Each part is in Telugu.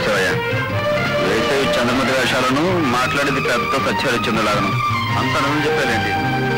శివయ్య వేసేవి చంద్రమతి వేషాలను మాట్లాడేది పెద్ద సత్యహరిచంద్రులాగను అంత నువ్వు చెప్పారేంటి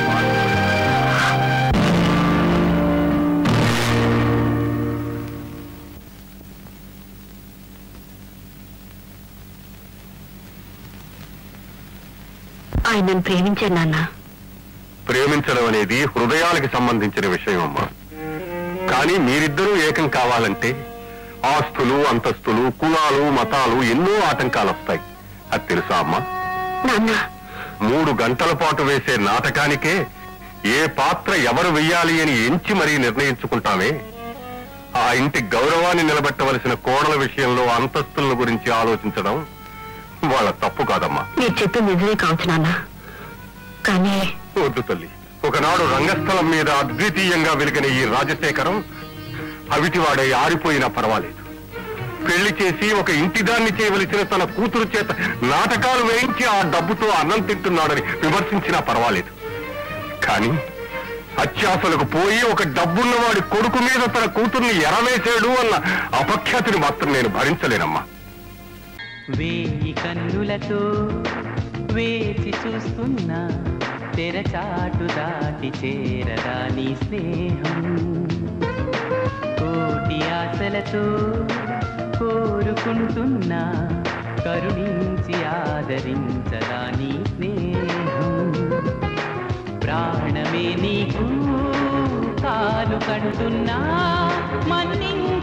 ఆయనను ప్రేమించాను నాన్న ప్రేమించడం అనేది హృదయాలకి సంబంధించిన విషయం అమ్మా కానీ మీరిద్దరూ ఏకం కావాలంటే ఆస్తులు అంతస్తులు కులాలు మతాలు ఎన్నో ఆటంకాలు వస్తాయి అది తెలుసా అమ్మా నాన్న మూడు గంటల పాటు వేసే నాటకానికే ఏ పాత్ర ఎవరు వెయ్యాలి అని ఎంచి మరీ నిర్ణయించుకుంటామే ఆ ఇంటి గౌరవాన్ని నిలబెట్టవలసిన కోడల విషయంలో అంతస్తుల గురించి ఆలోచించడం వాళ్ళ తప్పు కాదమ్మా మీరు చెప్పింది నిజమే కావచ్చు నాన్న కానీ వద్దు తల్లి ఒకనాడు రంగస్థలం మీద అద్వితీయంగా వెలిగిన ఈ రాజశేఖరం అవిటివాడై ఆరిపోయినా పర్వాలేదు పెళ్లి చేసి ఒక ఇంటిదాన్ని చేయవలసిన తన కూతురు చేత నాటకాలు వేయించి ఆ డబ్బుతో అన్నం తింటున్నాడని విమర్శించినా పర్వాలేదు కానీ అత్యాసలకు పోయి ఒక డబ్బున్నవాడి కొడుకు మీద తన కూతుర్ని ఎరవేశాడు అన్న అపఖ్యాతిని మాత్రం నేను భరించలేనమ్మా వేయి కన్నులతో వేచి చూస్తున్నా తెరచాటు దాటి చేరదా నీ స్నేహం కోటి ఆశలతో కోరుకుంటున్నా కరుణించి ఆదరించదా నీ స్నేహం ప్రాణమే నీకు కాలు కంటున్నా మన్నించ